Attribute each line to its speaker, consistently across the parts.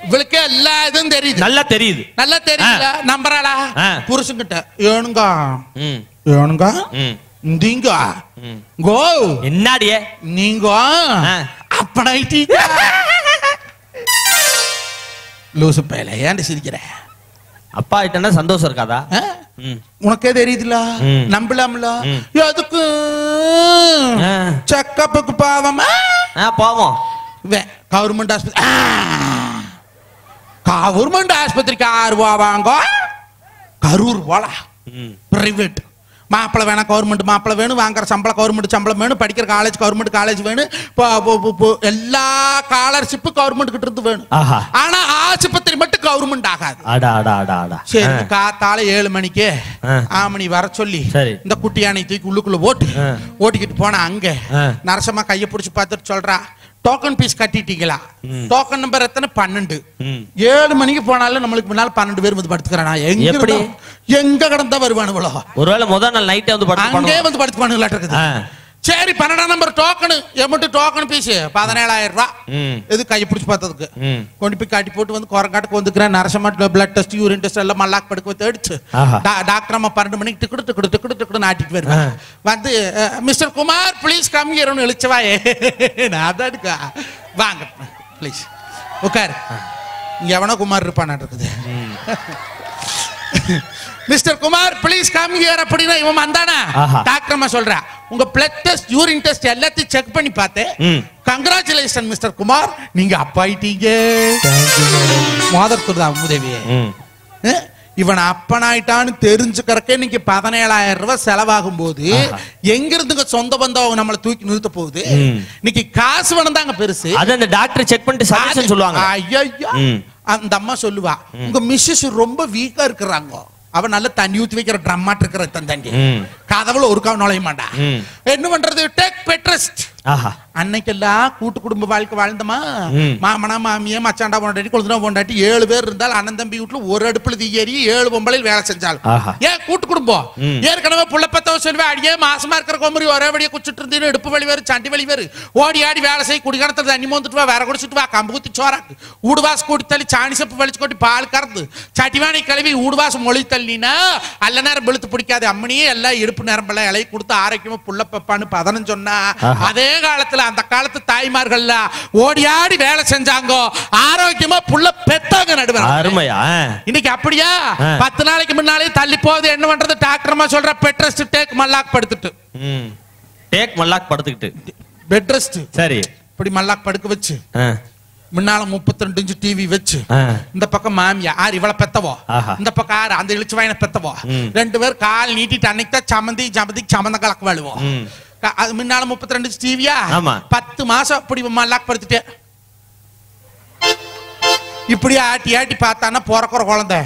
Speaker 1: இவளுக்கே எல்லா இதுவும் தெரியுது
Speaker 2: நல்லா தெரியுது
Speaker 1: நல்லா தெரியல நம்புறாளா
Speaker 2: ஆ.
Speaker 1: புருஷன்கிட்ட ஏனுங்க
Speaker 2: ம்
Speaker 1: ஏனுங்க
Speaker 2: ம்
Speaker 1: நீங்க
Speaker 2: ம்.
Speaker 1: கோ
Speaker 2: என்னாடியே
Speaker 1: நீங்க
Speaker 2: ஆ.
Speaker 1: அப்பனாயிட்டீங்க லூசு பயல ஏன்டி சிரிக்கிற
Speaker 2: அப்பா கிட்டனா சந்தோஷம் இருக்காதா
Speaker 1: ஆ?
Speaker 2: ம்
Speaker 1: உனக்கே தெரியுதுல
Speaker 2: ம்.
Speaker 1: நம்பலாம்ல
Speaker 2: ம்.
Speaker 1: எதுக்கு
Speaker 2: ஆ.
Speaker 1: செக்கப்புக்கு பாவமா
Speaker 2: ஆ போவோம்
Speaker 1: கவர்மெண்ட் ஆஸ்பத்திரி கவர்மெண்ட் ஆஸ்பத்திரிக்கு ஆறு ரூபா வாங்க கரூர் போலாம்
Speaker 2: ம்
Speaker 1: பிரைவேட் மாப்பிள்ளை வேணா கவர்மெண்ட் மாப்பிள்ளை வேணும் வாங்குற சம்பளம் கவர்மெண்ட் சம்பளம் வேணும் படிக்கிற காலேஜ் கவர்மெண்ட் காலேஜ் வேணும் இப்போ- இப்போ- இப்போ- இப்போ எல்லா ஸ்காலர்ஷிப்பு கவர்மெண்ட் கிட்ட இருந்து வேணும்
Speaker 2: ஆஹா
Speaker 1: ஆனா ஆஸ்பத்திரி மட்டும் கவர்மெண்ட் ஆகாது
Speaker 2: அடா அடா அடா அடா
Speaker 1: சரி
Speaker 2: ஆ.
Speaker 1: காத்தால ஏழு மணிக்கு
Speaker 2: ஆ.
Speaker 1: ஆமணி வர சொல்லி
Speaker 2: சரி.
Speaker 1: இந்த குட்டி யானை தூக்கி உள்ளுக்குள்ள ஓட்டு
Speaker 2: ஆ.
Speaker 1: ஓட்டிக்கிட்டு போனா அங்க
Speaker 2: ஆ.
Speaker 1: நரசம்மா கைய பிடிச்சு பார்த்துட்டு சொல்றா டோக்கன் பீஸ் கட்டிட்டீங்களா
Speaker 2: ம்.
Speaker 1: டோக்கன் நம்பர் எத்தனை பன்னெண்டு
Speaker 2: ம்
Speaker 1: ஏழு மணிக்கு போனாலும் நம்மளுக்கு முன்னால பன்னெண்டு பேர் வந்து படுத்துக்கிறானா எங்க
Speaker 2: எப்படி?
Speaker 1: இருந்தா- எங்க கிடந்தா வருவானுங்களோ
Speaker 2: ஒருவேளை முதல் நாள் நைட்டே வந்து
Speaker 1: அங்கே
Speaker 2: படுத்து
Speaker 1: வந்து படுத்துக்குவானுங்களா இருக்குது
Speaker 2: ஆ.
Speaker 1: சரி பன்னெண்டாம் நம்பர் டோக்கனு எம்பிட்டு டோக்கன் பீஸ் பதினேழாயிரம் ரூபாய்
Speaker 2: ம்
Speaker 1: இது கையை பிடிச்சி பார்த்ததுக்கு
Speaker 2: ம்
Speaker 1: கொண்டு போய் காட்டி போட்டு வந்து குரங்காட்டுக்கு வந்துக்கிறேன் நரசமா பிளட் டெஸ்ட் யூரின் டெஸ்ட் எல்லாம் மல்லாக் படுக்க வச்சு எடுத்து
Speaker 2: ஆஹா.
Speaker 1: டா- டாக்டர் அம்மா பன்னெண்டு மணிக்கு டிக்கெட் டிக்கெட் டிக்கெட் டிக்கெட் ஆட்டிட்டு வருவேன்
Speaker 2: ஆ.
Speaker 1: வந்து மிஸ்டர் குமார் ப்ளீஸ் கம் ஹியர்னு இழிச்சவாயே நான் தான் இருக்கா வாங்க ப்ளீஸ் உட்காரு இங்க எவனோ குமார் இருப்பான் இருக்குது Mister Kumar please come here அப்படின்னா இவன் வந்தானா
Speaker 2: ஆஹா.
Speaker 1: டாக்டர் அம்மா சொல்றா உங்க பிளட் டெஸ்ட் யூரின் டெஸ்ட் எல்லாத்தையும் செக் பண்ணி பார்த்தேன்
Speaker 2: ம்.
Speaker 1: கங்க்ராச்சுலேஷன் மிஸ்டர் குமார் நீங்க அப்பாயிட்டீங்க மாதர் தான் உதவி
Speaker 2: ம்
Speaker 1: இவன் அப்பனாயிட்டான்னு தெரிஞ்சுக்கிறக்கே இன்னைக்கு பதினேழாயிரம் ரூபாய் செலவாகும் போது
Speaker 2: ஆஹா.
Speaker 1: எங்க இருந்துங்க சொந்த பந்தம் நம்மளை தூக்கி நிறுத்த போகுது
Speaker 2: ம்.
Speaker 1: இன்னைக்கு காசு வேணும் தாங்க பெருசு
Speaker 2: அது அந்த டாக்டர் செக் பண்ணிட்டு சஜஷன் சொல்லுவாங்க
Speaker 1: ஐயையோ.
Speaker 2: ம்.
Speaker 1: அந்த அம்மா சொல்லுவா உங்க மிஸ்ஸஸ் ரொம்ப வீக்கா இருக்கிறாங்க அவ நல்ல தண்ணி ஊத்தி வைக்கிற ட்ரம்மாட்டு இருக்கிற தந்தாண்டி
Speaker 2: ம்.
Speaker 1: கதவுல ஒரு காவ நுழைய மாட்டா
Speaker 2: ம்.
Speaker 1: என்ன பண்றது டேக் பெட்ரஸ்ட்
Speaker 2: ஆஹா
Speaker 1: அன்னைக்கெல்லாம் கூட்டு குடும்ப வாழ்க்கை வாழ்ந்தமா
Speaker 2: ம்.
Speaker 1: மாமனா மாமியா மச்சாண்டா பொண்டாட்டி கொழுந்தனா பொண்டாட்டி ஏழு பேர் இருந்தால் அண்ணன் தம்பி வீட்டுல ஒரு அடுப்புல தீ ஏறி ஏழு பொம்பளையில் வேலை செஞ்சாலும்
Speaker 2: ஆஹா.
Speaker 1: ஏன் கூட்டு குடும்பம்
Speaker 2: ம்.
Speaker 1: ஏற்கனவே புள்ள பத்தவ சொல்லுவேன் அடியே மாசமா இருக்கிற கொமரி ஒரே வழியை குச்சிட்டு இருந்தீன்னு இடுப்பு வலி வேறு சண்டி வலி வேறு ஓடி ஆடி வேலை செய்ய குடிக்காரத்துல தண்ணி மோந்துட்டு வா வேற குடிச்சிட்டு வா கம்பு குத்தி சோறாக்கு ஊடுவாசு கூட்டி தள்ளி சாணி செப்பு வலிச்சு கொட்டி பால் கறந்து சட்டிவாணி கழுவி ஊடுவாசு மொழி தள்ளினா அல்ல நேரம் வெளுத்து பிடிக்காது அம்மனியே எல்லாம் இடுப்பு நேரம்பெல்லாம் இலையை கொடுத்து ஆரோக்கியமா புள்ள பப்பான்னு பதனம் சொன்னா
Speaker 2: ஆஹா.
Speaker 1: அதே காலத்துல அந்த காலத்து தாய்மார்கள்ல ஓடி ஆடி வேலை செஞ்சாங்க ஆரோக்கியமா புள்ள பெத்தாங்க நடுவர்
Speaker 2: அருமையா ஆ.
Speaker 1: இன்னைக்கு அப்படியா
Speaker 2: ஆ.
Speaker 1: பத்து நாளைக்கு முன்னாலே தள்ளி போகுது என்ன பண்றது டாக்டர்மா சொல்ற பெட் ரெஸ்ட் டேக் மல்லாக் படுத்துட்டு
Speaker 2: ம் டேக் மல்லாக் படுத்துக்கிட்டு
Speaker 1: பெட் ரெஸ்ட்
Speaker 2: சரி
Speaker 1: இப்படி மல்லாக் படுக்க வச்சு
Speaker 2: ஆ.
Speaker 1: முன்னால முப்பத்தி ரெண்டு இன்ச்சு டிவி வச்சு
Speaker 2: ஆ.
Speaker 1: இந்த பக்கம் மாமியா ஆறு இவள பெத்தவோ
Speaker 2: ஆஹா.
Speaker 1: இந்த பக்கம் ஆறு அந்த இழிச்சு வாயின பெத்தவோ
Speaker 2: ம்.
Speaker 1: ரெண்டு பேர் கால் நீட்டிட்டு அன்னைக்கு தான் சமந்தி சமந்தி சமந்த கலக்கு வாழுவோம்
Speaker 2: ம்.
Speaker 1: க- அது முன்னால முப்பத்தி ரெண்டு டிவியா
Speaker 2: ஆமா.
Speaker 1: பத்து மாசம் இப்படி மல்லாக் படுத்துட்டேன் இப்படி ஆட்டி ஆட்டி பார்த்தானா பிறக்கிற குழந்தை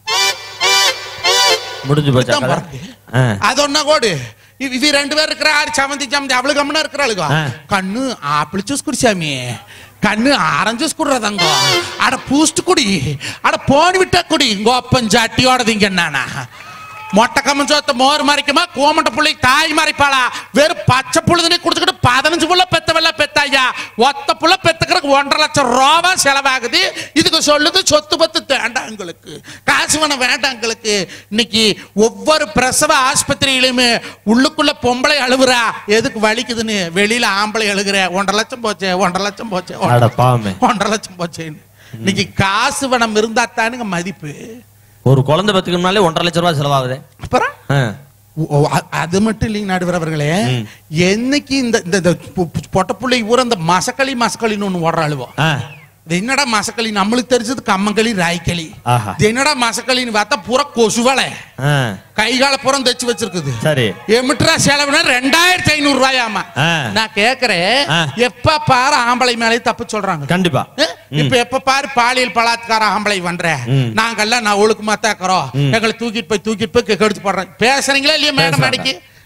Speaker 2: முடிஞ்சு போச்சா
Speaker 1: இதான்
Speaker 2: கதை?
Speaker 1: பிறகு.
Speaker 2: ஆ.
Speaker 1: அது ஒன்னா கோடு இவ இவ ரெண்டு பேர் இருக்கிற ஆறு சமந்தி சமந்தி அவளு கம்முனா இருக்கிறாளுங்க
Speaker 2: ஆ.
Speaker 1: கண்ணு ஆப்பிள் ஜூஸ் குடிச்சாமி கண்ணு ஆரஞ்சு ஜூஸ் குடுறதாங்க அட பூஸ்ட் குடி அட போன் விட்டா குடி இங்க அப்பன் ஜாட்டியோட திங்க நானா மொட்டை கம்மஞ்சோத்த மோர் மறைக்குமா கோமட்ட புள்ளை தாய் மறைப்பாளா வெறும் பச்சை புழுதுனே குடுத்துக்கிட்டு பதினஞ்சு புள்ள பெத்தவல்ல பெத்தாயா ஒத்த புள்ள பெத்துக்கிறதுக்கு ஒன்றரை லட்சம் ரூபா செலவாகுது இதுக்கு சொல்லுது சொத்து பத்து வேண்டாம் எங்களுக்கு காசு வேணாம் வேண்டாம் எங்களுக்கு இன்னைக்கு ஒவ்வொரு பிரசவ ஆஸ்பத்திரியிலுமே உள்ளுக்குள்ள பொம்பளை அழுகுறா எதுக்கு வலிக்குதுன்னு வெளியில ஆம்பளை அழுகுற ஒன்றரை லட்சம் போச்சே ஒன்றரை லட்சம் போச்சே
Speaker 2: அட பாவமே
Speaker 1: ஒன்றரை லட்சம் போச்சேன்னு இன்னைக்கு காசு வனம் இருந்தா தானுங்க மதிப்பு
Speaker 2: ஒரு குழந்தை பத்துக்கணும்னாலே ஒன்றரை லட்சம் ரூபாய் செலவாகுது
Speaker 1: அப்புறம்
Speaker 2: ஆ.
Speaker 1: ஓ, அ- அது மட்டும் இல்லைங்க நடுவர் அவர்களே
Speaker 2: ம்.
Speaker 1: என்னைக்கு இந்த இந்த இந்த பொ- பொ- பொட்டப்புள்ளை ஊர இந்த மசக்களி மசக்களின்னு ஒண்ணு ஓடுறாளுவோ
Speaker 2: ஆ.
Speaker 1: இது என்னடா மசக்களி நம்மளுக்கு தெரிஞ்சது கம்மங்களி ராய்க்களி
Speaker 2: ஆஹா.
Speaker 1: இது என்னடா மசக்களின்னு பார்த்தா பூரா கொசுவலை
Speaker 2: ஆ.
Speaker 1: கை கால புறம் தைச்சு வச்சிருக்குது
Speaker 2: சரி
Speaker 1: எமிட்ரா செலவுனா ரெண்டாயிரத்தி ஐநூறு ரூபாயாமா
Speaker 2: ஆ.
Speaker 1: நான் கேக்குறேன்
Speaker 2: ஆ.
Speaker 1: எப்ப பாரு ஆம்பளை மேலே தப்பு சொல்றாங்க
Speaker 2: கண்டிப்பா
Speaker 1: ஏ, இப்ப எப்ப பாரு பாலியல் பலாத்கார ஆம்பளை பண்ற
Speaker 2: ம்.
Speaker 1: நாங்கெல்லாம் நான் ஒழுக்கமா தாக்குறோம்
Speaker 2: ம்.
Speaker 1: எங்களை தூக்கிட்டு போய் தூக்கிட்டு போய் கெடுத்து போடுறேன் பேசுறீங்களா இல்லையா மேடம்
Speaker 2: பேசுறாங்க.
Speaker 1: அடிக்கி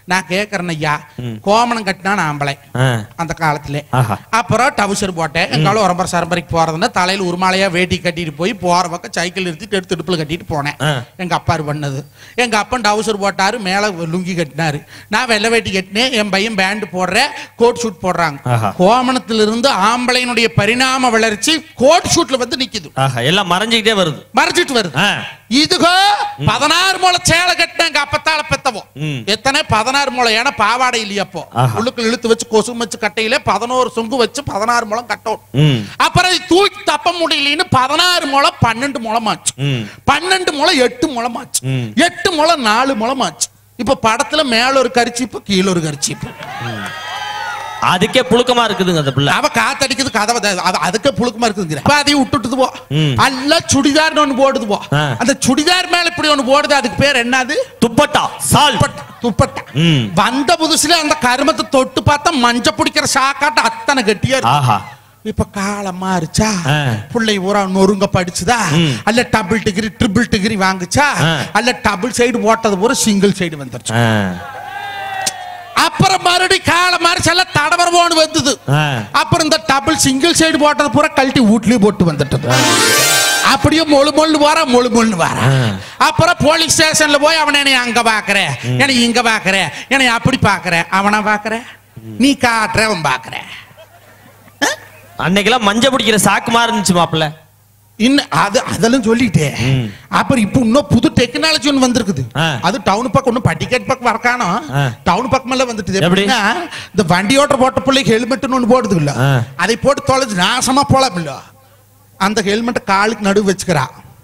Speaker 1: நான் கேக்குறேன் ஐயா கோமணம் கட்டினான் ஆம்பளை
Speaker 2: ஆ.
Speaker 1: அந்த காலத்திலே
Speaker 2: ஆஹா.
Speaker 1: அப்புறம் டவுசர் போட்டேன் எங்காலும் உரம்பர சரம்பரைக்கு போறதுன்னா தலையில உருமாலையா வேட்டி கட்டிட்டு போய் போற பக்கம் சைக்கிள் நிறுத்திட்டு எடுத்து இடுப்புல கட்டிட்டு போனேன்
Speaker 2: ஆ.
Speaker 1: எங்க அப்பாரு பண்ணது எங்க அப்பன் டவுசர் போட்டாரு மேல லுங்கி கட்டினாரு நான் வெள்ளை வேட்டி கட்டினேன் என் பையன் பேண்ட் போடுறேன் கோட் ஷூட் போடுறாங்க
Speaker 2: ஆஹா.
Speaker 1: கோமணத்துல இருந்து ஆம்பளையினுடைய பரிணாம வளர்ச்சி கோட் ஷூட்ல வந்து நிக்குது
Speaker 2: ஆஹா எல்லாம் மறைஞ்சுக்கிட்டே வருது
Speaker 1: மறைச்சிட்டு வருது
Speaker 2: ஆ.
Speaker 1: இதுகோ பதினாறு முளை சேலை கட்டின எங்க அப்பத்தால பெத்தவோம்
Speaker 2: ம்.
Speaker 1: எத்தனை பதினாறு முளை ஏன்னா பாவாடை இல்லையப்போ
Speaker 2: ஆஹா.
Speaker 1: உள்ளுக்குள்ள இழுத்து வச்சு கொசு வச்சு கட்டையில பதினோரு சொங்கு வச்சு பதினாறு முளம் கட்டணும்
Speaker 2: ம்
Speaker 1: அப்புறம் இது தூக்கி தப்ப முடியலன்னு பதினாறு முளம் பன்னெண்டு முளமாச்சு
Speaker 2: ம்
Speaker 1: பன்னெண்டு முளம் எட்டு முளமாச்சு
Speaker 2: ம்.
Speaker 1: எட்டு முளம் நாலு முளமாச்சு இப்ப படத்துல மேல ஒரு கரிச்சிப்பு கீழ ஒரு கரிச்சிப்பு
Speaker 2: அதுக்கே புழுக்கமா இருக்குதுங்க அந்த பிள்ளை
Speaker 1: அவ காத்தடிக்குது கதவை த- அது அதுக்கே புழுக்கமா இருக்குதுங்கிற இப்ப அதையும் விட்டுட்டு போ
Speaker 2: ம்.
Speaker 1: அல்ல சுடிதார்னு ஒண்ணு போடுது போ
Speaker 2: ஆ.
Speaker 1: அந்த சுடிதார் மேல இப்படி ஒண்ணு போடுது அதுக்கு பேர் என்னது
Speaker 2: துப்பட்டா சால்
Speaker 1: துப்பட்டா துப்பட்டா
Speaker 2: ம்.
Speaker 1: வந்த புதுசுல அந்த கருமத்தை தொட்டு பார்த்தா மஞ்ச பிடிக்கிற சாக்காட்ட அத்தனை கட்டியா இருக்கு
Speaker 2: ஆஹா
Speaker 1: இப்ப காலம் மாறுச்சா
Speaker 2: ஆ.
Speaker 1: பிள்ளை ஊரா நொறுங்க படிச்சுதா
Speaker 2: ம்.
Speaker 1: அல்ல டபுள் டிகிரி ட்ரிபிள் டிகிரி வாங்குச்சா
Speaker 2: ஆ.
Speaker 1: அல்ல டபுள் சைடு போட்டது பூரா சிங்கிள் சைடு வந்துருச்சு
Speaker 2: ஆ.
Speaker 1: அப்புறம் மறுபடியும் காலம் மாறிச்சு எல்லாம் தடவர போன்னு வந்தது
Speaker 2: ஆ.
Speaker 1: அப்புறம் இந்த டபுள் சிங்கிள் சைடு போட்டது பூரா கழட்டி வீட்லயே போட்டு வந்துட்டது அப்படியே மொழு மொழு வாரா மொழு மொழு வாரா
Speaker 2: ஆ.
Speaker 1: அப்புறம் போலீஸ் ஸ்டேஷன்ல போய் அவனை என்னை அங்க பாக்குற என்னை இங்க பாக்குற என்னை அப்படி பாக்குற அவனை பாக்குற நீ காட்டுற அவன் பாக்குற
Speaker 2: அன்னைக்கெல்லாம் மஞ்சள் பிடிக்கிற சாக்கு மாதிரி இருந்துச்சு மாப்பிள்ள
Speaker 1: இன்னும் அது அதெல்லாம் சொல்லிட்டேன்
Speaker 2: ம்.
Speaker 1: அப்புறம் இப்போ இன்னும் புது டெக்னாலஜி ஒன்று வந்திருக்குது
Speaker 2: ஆ.
Speaker 1: அது டவுன் பக்கம் ஒன்றும் பட்டிக்கேட் பக்கம் வரக்கானோ
Speaker 2: ஆ.
Speaker 1: டவுன் பக்கமெல்லாம் வந்துட்டு
Speaker 2: எப்படி?
Speaker 1: எப்படின்னா இந்த வண்டி ஓட்ட போட்ட பிள்ளைக்கு ஹெல்மெட்னு ஒன்று போடுது இல்ல
Speaker 2: ஆ.
Speaker 1: அதை போட்டு தொலைஞ்சு நாசமா போலாம் இல்ல அந்த ஹெல்மெட்டை காலுக்கு நடுவு வச்சுக்கிறா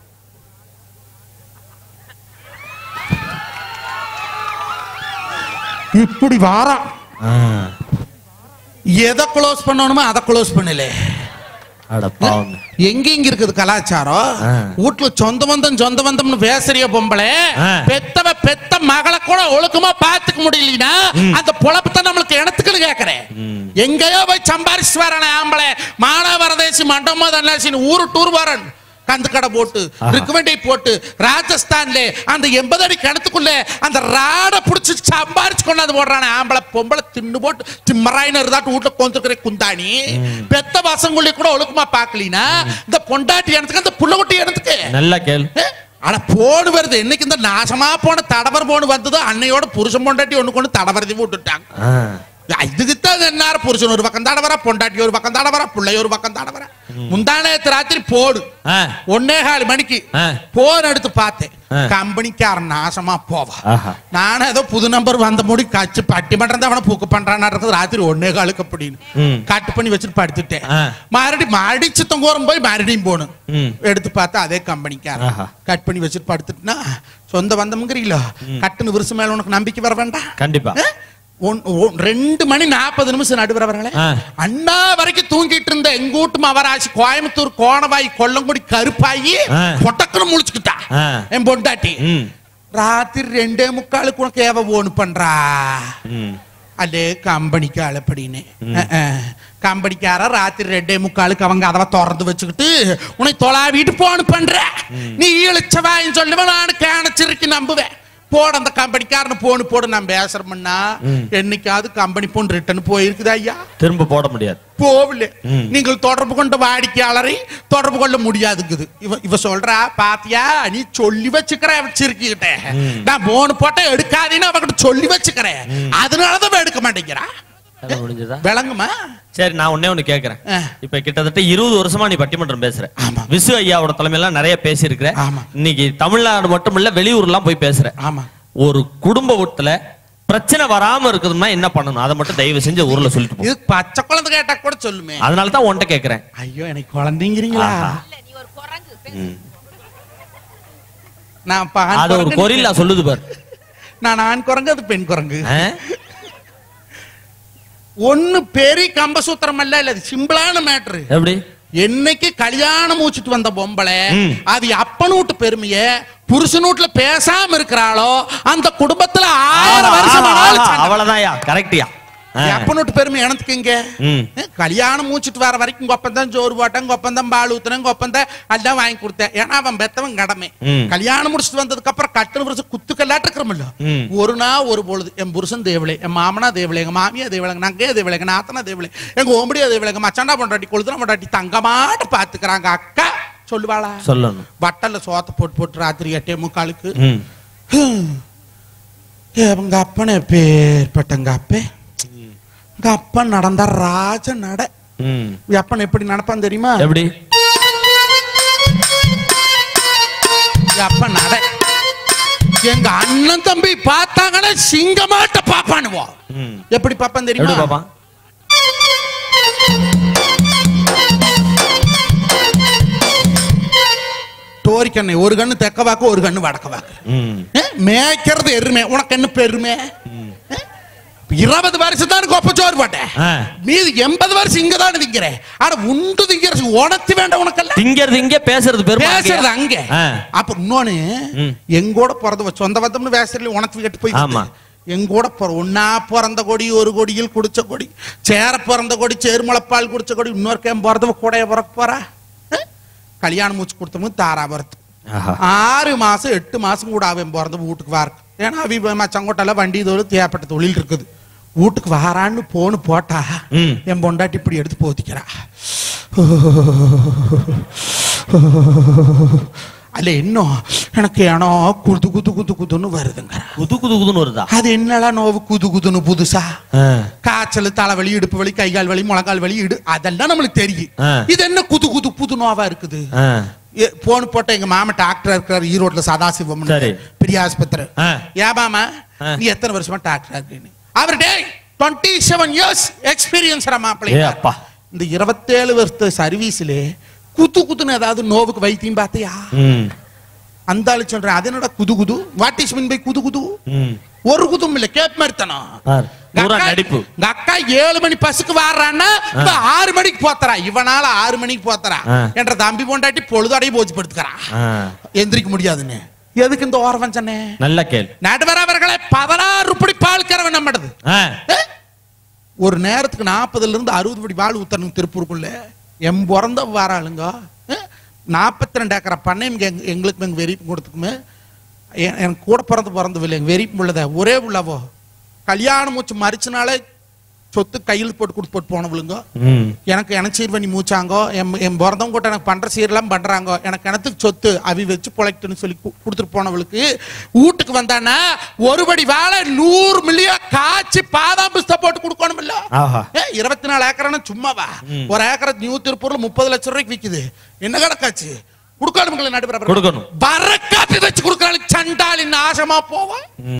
Speaker 1: இப்படி வாரா எதை க்ளோஸ் பண்ணணுமோ அதை க்ளோஸ் பண்ணல
Speaker 2: அட பாவம்
Speaker 1: எங்க எங்க இருக்குது கலாச்சாரம்
Speaker 2: ஆ.
Speaker 1: வீட்டுல சொந்த பந்தம் சொந்த பந்தம்னு பேசுறிய பொம்பளை
Speaker 2: ஆ.
Speaker 1: பெத்தவ பெத்த மகளை கூட ஒழுக்கமா பாத்துக்க முடியலனா அந்த பொழப்பத்தை நம்மளுக்கு எனத்துக்குன்னு கேக்குறேன்
Speaker 2: ம்.
Speaker 1: எங்கேயோ போய் சம்பாரிச்சு வரானே ஆம்பளை மானாவரதேசி மண்டமோ தன்னாசின்னு ஊரு டூர் வரன் கந்து கடை போட்டு
Speaker 2: ஆஹா.
Speaker 1: ரிக்குவெண்டை போட்டு ராஜஸ்தான்ல அந்த எண்பது அடி கிணத்துக்குள்ள அந்த ராட புடிச்சு சம்பாரிச்சு கொண்டாந்து போடுறானே ஆம்பளை பொம்பளை தின்னு போட்டு திம்மராயின்னு இருந்தாட்டு வீட்டுல கொந்துக்கிற குந்தாணி பெத்த பசங்குள்ளே கூட ஒழுக்கமா பாக்கலினா இந்த பொண்டாட்டி இடத்துக்கு அந்த புள்ளகுட்டி இடத்துக்கு
Speaker 2: நல்ல கேள்
Speaker 1: ஏ, ஆனா போடு வருது என்னைக்கு இந்த நாசமா போன தடவர் போன வந்ததோ அன்னையோட புருஷன் பொண்டாட்டி ஒண்ணு கொண்டு தடவரதி விட்டுட்டாங்க
Speaker 2: ஆ.
Speaker 1: இதுக்குத்தான் என்ன புருஷன் ஒரு பக்கம் தடவரா பொண்டாட்டி ஒரு பக்கம் தடவரா பிள்ளை ஒரு பக்கம் தடவரா முந்தானத்து ராத்திரி போடு
Speaker 2: ஆ.
Speaker 1: ஒன்னே கால் மணிக்கு
Speaker 2: ஆ.
Speaker 1: போன் எடுத்து பார்த்தேன்
Speaker 2: ஆ.
Speaker 1: கம்பெனிக்காரன் நாசமா போவா
Speaker 2: ஆஹா.
Speaker 1: நானும் ஏதோ புது நம்பர் வந்த முடி கச்சு பட்டி பண்றத அவனை பூக்கு பண்றானா இருக்குது ராத்திரி ஒன்னே காலுக்கு அப்படின்னு
Speaker 2: ம்.
Speaker 1: கட் பண்ணி வச்சுட்டு படுத்துட்டேன்
Speaker 2: ஆ.
Speaker 1: மறுபடியும் மறுபடி சித்தங்கோரம் போய் மறுபடியும் போகணும்
Speaker 2: ம்.
Speaker 1: எடுத்து பார்த்தா அதே கம்பெனிக்காரன்
Speaker 2: ஆஹா.
Speaker 1: கட் பண்ணி வச்சுட்டு படுத்துட்டுனா சொந்த வந்தமுங்கிறீங்களோ கட்டுன்னு விருசு மேல உனக்கு நம்பிக்கை வர வேண்டாம்
Speaker 2: கண்டிப்பா
Speaker 1: ஆ? ஒன்- ஒன்- ரெண்டு மணி நாற்பது நிமிஷம் நடுவர் அவர்களே
Speaker 2: ஆ.
Speaker 1: அண்ணா வரைக்கும் தூங்கிட்டு இருந்த எங்க வீட்டு மவராசி கோயம்புத்தூர் கோணவாய் கொல்லங்குடி கருப்பாயி
Speaker 2: ஆ.
Speaker 1: பொட்டக்குன்னு முழிச்சுக்கிட்டா
Speaker 2: ஆ.
Speaker 1: என் பொண்டாட்டி
Speaker 2: ம்.
Speaker 1: ராத்திரி ரெண்டே முக்காலுக்கு உனக்கு ஏவ ஓனு பண்றா
Speaker 2: ம்.
Speaker 1: அல்லே கம்பெனிக்கு அப்படின்னு கம்பெனிக்கார ராத்திரி ரெண்டே முக்காலுக்கு அவங்க அதவ திறந்து வச்சுக்கிட்டு உன்னை தொலாவிட்டு போன் பண்ற நீ இழிச்சவாயின்னு சொல்லுவேன் நான் கேணச்சிருக்கு நம்புவேன் போட அந்த கம்பெனிக்காரனை போன் போடு நான் பேசுறேன்னா என்னைக்காவது கம்பெனி போன் ரிட்டர்ன் போயிருக்குதா ஐயா
Speaker 2: திரும்ப போட முடியாது
Speaker 1: போகல
Speaker 2: ம்.
Speaker 1: நீங்கள் தொடர்பு கொண்ட வாடிக்கையாளரை தொடர்பு கொள்ள முடியாதுங்குது இவ இவ சொல்றா பாத்தியா நீ சொல்லி வச்சுக்கிற வச்சிருக்கிட்ட நான் போன் போட்ட எடுக்காதீன்னு அவகிட்ட சொல்லி வச்சுக்கிறேன் அதனாலதான் அவ எடுக்க மாட்டேங்கிறா
Speaker 2: கதை முடிஞ்சதா
Speaker 1: விளங்குமா
Speaker 2: சரி நான் ஒண்ணே ஒண்ணு கேக்குறேன்
Speaker 1: ஆ.
Speaker 2: இப்ப கிட்டத்தட்ட இருபது வருஷமா நீ பட்டிமன்றம் பேசுற
Speaker 1: ஆமா.
Speaker 2: விசு ஐயாவோட தலைமையில நிறைய பேசியிருக்கிற
Speaker 1: ஆமா.
Speaker 2: இன்னைக்கு தமிழ்நாடு மட்டும் இல்ல வெளியூர்லாம் போய் பேசுற
Speaker 1: ஆமா
Speaker 2: ஒரு குடும்ப வீட்டுல பிரச்சனை வராம இருக்குதுன்னா என்ன பண்ணணும் அதை மட்டும் தயவு செஞ்சு ஊர்ல சொல்லிட்டு போ
Speaker 1: இது பச்சை குழந்தை கேட்டா கூட சொல்லுமே
Speaker 2: அதனால தான் உன்கிட்ட கேக்குறேன்
Speaker 1: ஐயோ எனக்கு குழந்தைங்கிறீங்களா
Speaker 2: ஆஹா.
Speaker 3: இல்ல நீ ஒரு குரங்கு பெண்
Speaker 2: ம்.
Speaker 1: நான் பான்
Speaker 2: அது ஒரு
Speaker 1: குரங்கு,
Speaker 2: கொரில்லா சொல்லுது பாரு
Speaker 1: நான் ஆண் குரங்கு அது பெண் குரங்கு
Speaker 2: ஆ?
Speaker 1: ஒண்ணு பெரிய கம்பசூத்திரம் அல்ல இல்ல இது சிம்பிளான மேட்ரு
Speaker 2: எப்படி
Speaker 1: என்னைக்கு கல்யாணம் மூச்சிட்டு வந்த பொம்பளை
Speaker 2: ம்.
Speaker 1: அது அப்பன் வீட்டு பெருமைய புருஷன் வீட்டுல பேசாம இருக்கிறாளோ அந்த குடும்பத்துல ஆயிரம்
Speaker 2: ஆஹா,
Speaker 1: வருஷம்
Speaker 2: ஆஹா,
Speaker 1: ஆனாலும்
Speaker 2: ஆஹா,
Speaker 1: சண்டை.
Speaker 2: அவ்வளவுதான்யா கரெக்ட்யா ஆ.
Speaker 1: எப்பனோட்டு பெருமை எனத்துக்கு இங்க
Speaker 2: ம்.
Speaker 1: கல்யாணம் மூச்சிட்டு வர வரைக்கும் கொப்பந்தான் சோறு போட்டேன் கொப்பந்தான் பால் ஊத்துனேன் கொப்பந்தான் எல்லாம் வாங்கி கொடுத்தேன் ஏன்னா அவன் பெத்தவன் கடமை
Speaker 2: ம்.
Speaker 1: கல்யாணம் முடிச்சிட்டு வந்ததுக்கு அப்புறம் கட்டுன புருஷன் குத்துக்கல்லாட்டு இருக்கிறோம்ல
Speaker 2: ம்.
Speaker 1: ஒரு நாள் ஒரு பொழுது என் புருஷன் தேவலை என் மாமனா தேவலை எங்க மாமியா தேவலை எங்க நங்கையா தேவலை எங்க நாத்தனா தேவலை எங்க ஓம்படியா தேவலை எங்க மச்சாண்டா பொண்டாட்டி கொழுதுனா பொண்டாட்டி தங்கமாட்டு பாத்துக்கிறாங்க அக்கா சொல்லுவாளா
Speaker 2: சொல்லணும்
Speaker 1: வட்டல்ல சோத்த போட்டு போட்டு ராத்திரி எட்டே முக்காலுக்கு
Speaker 2: ம்
Speaker 1: ஹம். எங்க அப்பனை பேர்பட்டங்க அப்பே எங்க அப்பன் நடந்தா ராஜ நட
Speaker 2: ம்
Speaker 1: அப்பன் எப்படி நடப்பான் தெரியுமா
Speaker 2: எப்படி
Speaker 1: எங்க அப்பன் நட எங்க அண்ணன் தம்பி பார்த்தாங்கன்னா சிங்கமாட்ட பாப்பானுவோ
Speaker 2: ம்
Speaker 1: எப்படி பாப்பான்
Speaker 2: எப்படி
Speaker 1: தெரியுமா
Speaker 2: பாப்பா
Speaker 1: டோரிக்கண்ணை ஒரு கண்ணு தெக்க வாக்கு ஒரு கண்ணு வடக்க வாக்கு
Speaker 2: ம்
Speaker 1: ஏ, மேய்க்கிறது எருமை உனக்கு என்ன பெருமை ஏ, இருபது வருஷம் தான் கொப்பச்சோறு போட்டேன்
Speaker 2: ஆ.
Speaker 1: மீது எண்பது வருஷம் இங்க தான் திங்கிறேன் ஆனா உண்டு திங்கிற உணர்த்தி வேண்டாம் உனக்கெல்லாம்
Speaker 2: திங்கிறது இங்க பேசுறது பெருமை
Speaker 1: பேசுறது
Speaker 2: அங்கேயா?
Speaker 1: அங்க
Speaker 2: ஆ.
Speaker 1: அப்ப இன்னொன்னு
Speaker 2: ம்.
Speaker 1: எங்கூட பிறந்த சொந்த பந்தம்னு வேசத்துல உனக்கு கட்டு போய்
Speaker 2: ஆமா.
Speaker 1: எங்கூட பிற ஒன்னா பிறந்த கொடி ஒரு கொடியில் குடிச்ச கொடி சேர பிறந்த கொடி சேருமலப்பால் குடிச்ச கொடி இன்னொரு கேம் பிறந்தவ கூடைய பிறக்க போறா ஆ? கல்யாணம் மூச்சு கொடுத்தவங்க தாரா பிறத்து
Speaker 2: ஆஹா.
Speaker 1: ஆறு மாசம் எட்டு மாசம் கூட அவன் பிறந்த வீட்டுக்கு வாருக்கு ஏன்னா அவி மச்சங்கோட்டால வண்டி தொழில் தேவைப்பட்ட தொழில் இருக்குது வீட்டுக்கு வாரான்னு போன்னு போட்டா
Speaker 2: ம்.
Speaker 1: என் பொண்டாட்டி இப்படி எடுத்து போத்திக்கிறா அல்ல இன்னும் எனக்கு ஏனோ குது குது குது குதுன்னு வருதுங்க
Speaker 2: குது குது குதுன்னு வருதா
Speaker 1: அது என்னடா நோவு குது குதுன்னு புதுசா
Speaker 2: ஆ.
Speaker 1: காய்ச்சல் தலைவலி இடுப்பு வலி கை கால் வலி முழங்கால் வலி இடு அதெல்லாம் நம்மளுக்கு தெரியும்
Speaker 2: ஆ.
Speaker 1: இது என்ன குது குது புது நோவா இருக்குது
Speaker 2: ஆ.
Speaker 1: ஏ, போன் போட்ட எங்க மாமா டாக்டர் இருக்கிறார் ஈரோட்ல சதாசிவம்
Speaker 2: சரி.
Speaker 1: பெரிய ஆஸ்பத்திரி
Speaker 2: ஆ.
Speaker 1: ஏபாமா
Speaker 2: ஆ.
Speaker 1: நீ எத்தனை வருஷமா டாக்டர் இருக்கீங்க அவர் டே டுவெண்ட்டி செவன் இயர்ஸ் எக்ஸ்பீரியன்ஸ்
Speaker 2: ஏ
Speaker 1: மாப்பிள்ளை
Speaker 2: அப்பா
Speaker 1: இந்த இருபத்தேழு வருஷத்து சர்வீஸ்ல குத்து குத்துன்னு ஏதாவது நோவுக்கு வைத்தியம் பார்த்தியா
Speaker 2: ம்
Speaker 1: அந்த ஆளு சொல்றேன் அது என்னடா குது குது வாட் இஸ் மீன் பை குது குது
Speaker 2: ம்
Speaker 1: ஒரு குதும் இல்ல கேப் மாதிரி தானோ
Speaker 2: பார். பூரா நடிப்பு
Speaker 1: இந்த அக்கா ஏழு மணி பஸ்ஸுக்கு வாடுறான்னா இவ ஆறு மணிக்கு போத்தரா இவனால ஆறு மணிக்கு போத்தரா
Speaker 2: ஆ.
Speaker 1: என்ற தம்பி பொண்டாட்டி பொழுதாடையும் போச்சு படுத்துக்கிறா
Speaker 2: ஆ.
Speaker 1: எந்திரிக்க முடியாதுன்னு எதுக்கு இந்த ஓரவன் சொன்னே
Speaker 2: நல்ல கேள்
Speaker 1: நடுவர் அவர்களை பதினாறு படி பால் கறவை நம்மடுது
Speaker 2: ஆ.
Speaker 1: ஏ? ஒரு நேரத்துக்கு நாற்பதுல இருந்து அறுபது படி பால் ஊத்தணும் திருப்பூருக்குள்ள எம் பிறந்த வாராளுங்க நாற்பத்தி ரெண்டு ஏக்கரை பண்ணை இங்க எங்க- எங்களுக்கு எங்க வெறிப்பு கொடுத்துக்குமே எ- எனக்கு கூட பிறந்து பிறந்தவில்லை எங்க வெறிப்பு உள்ளத ஒரே உள்ளவோ கல்யாணம் மூச்சு மறிச்சனாலே சொத்து கையில் போட்டு கொடுத்து போட்டு போனவளுங்க
Speaker 2: ம்
Speaker 1: எனக்கு எனக்கு சீர் பண்ணி மூச்சாங்கோ என் என் பிறந்தவங்க கூட எனக்கு பண்ற சீரெல்லாம் பண்றாங்க எனக்கு எனத்துக்கு சொத்து அவி வச்சு பொழைக்கட்டுன்னு சொல்லி கு- கொடுத்துட்டு போனவளுக்கு வீட்டுக்கு வந்தானா ஒருபடி வேலை நூறு மில்லியன் காய்ச்சி பாதாம் பிஸ்தா போட்டு கொடுக்கணும் இல்ல
Speaker 2: ஆஹா
Speaker 1: ஏ, இருபத்தி நாலு ஏக்கரான சும்மாவா ஒரு ஏக்கரை நியூ திருப்பூர்ல முப்பது லட்சம் ரூபாய்க்கு விக்குது என்ன கணக்காச்சு கொடுக்கணும் நடுவர்
Speaker 2: கொடுக்கணும்
Speaker 1: வர காப்பி வச்சு கொடுக்கறாள் சண்டாளி நாசமா போவா